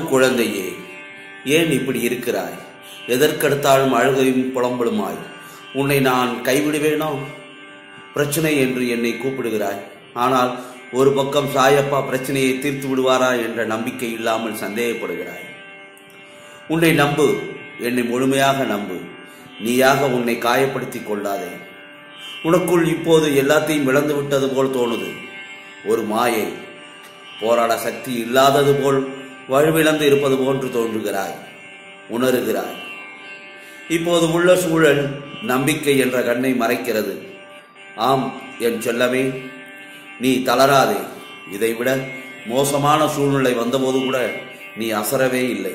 குழந்தையே ஏன் இப்படி இருக்கிறாய் எதற்கெடுத்தாலும் அழுகையும் புலம்பலுமாய் உன்னை நான் கைவிடுவேனோ பிரச்சனை என்று என்னை கூப்பிடுகிறாய் ஆனால் ஒரு பக்கம் சாயப்பா பிரச்சனையை தீர்த்து விடுவாரா என்ற நம்பிக்கை இல்லாமல் சந்தேகப்படுகிறாய் உன்னை நம்பு என்னை முழுமையாக நம்பு நீயாக உன்னை காயப்படுத்திக் கொள்ளாதே உனக்குள் இப்போது எல்லாத்தையும் இழந்து விட்டது போல் தோணுது ஒரு மாயை போராட சக்தி இல்லாதது போல் வலுவிழந்து இருப்பது போன்று தோன்றுகிறாய் உணருகிறாய் இப்போது உள்ள சூழல் நம்பிக்கை என்ற கண்ணை மறைக்கிறது ஆம் என் செல்லமே நீ தளராதே இதைவிட மோசமான சூழ்நிலை வந்தபோது கூட நீ அசரவே இல்லை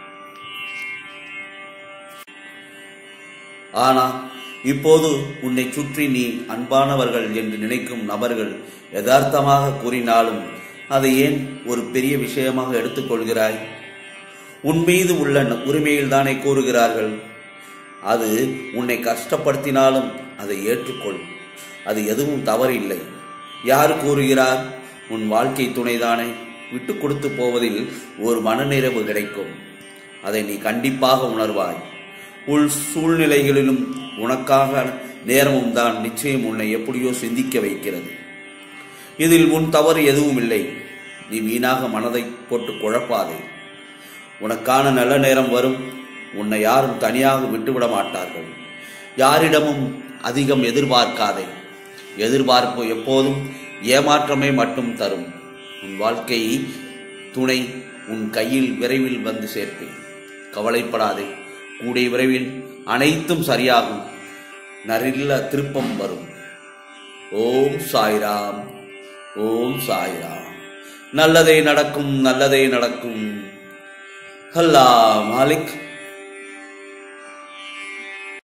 ஆனா இப்போது உன்னை சுற்றி நீ அன்பானவர்கள் என்று நினைக்கும் நபர்கள் யதார்த்தமாக கூறினாலும் அதை ஏன் ஒரு பெரிய விஷயமாக எடுத்துக்கொள்கிறாய் உன் மீது உள்ள உரிமையில் தானே கூறுகிறார்கள் அது உன்னை கஷ்டப்படுத்தினாலும் அதை ஏற்றுக்கொள் அது எதுவும் தவறில்லை யார் கூறுகிறார் உன் வாழ்க்கை துணைதானே விட்டு கொடுத்து போவதில் ஒரு மனநிறைவு கிடைக்கும் அதை நீ கண்டிப்பாக உணர்வாய் உள் சூழ்நிலைகளிலும் உனக்காக நேரமும் தான் நிச்சயம் உன்னை எப்படியோ சிந்திக்க வைக்கிறது இதில் உன் தவறு எதுவும் இல்லை நீ வீணாக மனதை போட்டு குழப்பாதே உனக்கான நல்ல நேரம் வரும் உன்னை யாரும் தனியாக விட்டுவிட மாட்டார்கள் யாரிடமும் அதிகம் எதிர்பார்க்காதே எதிர்பார்ப்பு எப்போதும் ஏமாற்றமே மட்டும் தரும் உன் வாழ்க்கை துணை உன் கையில் விரைவில் வந்து சேர்ப்பேன் கவலைப்படாதே கூடிய விரைவில் அனைத்தும் சரியாகும் நரில்ல திருப்பம் வரும் ஓம் சாய்ராம் ஓம் சாய்ராம் நல்லதே நடக்கும் நல்லதே நடக்கும் அல்லாஹ் மாலிக்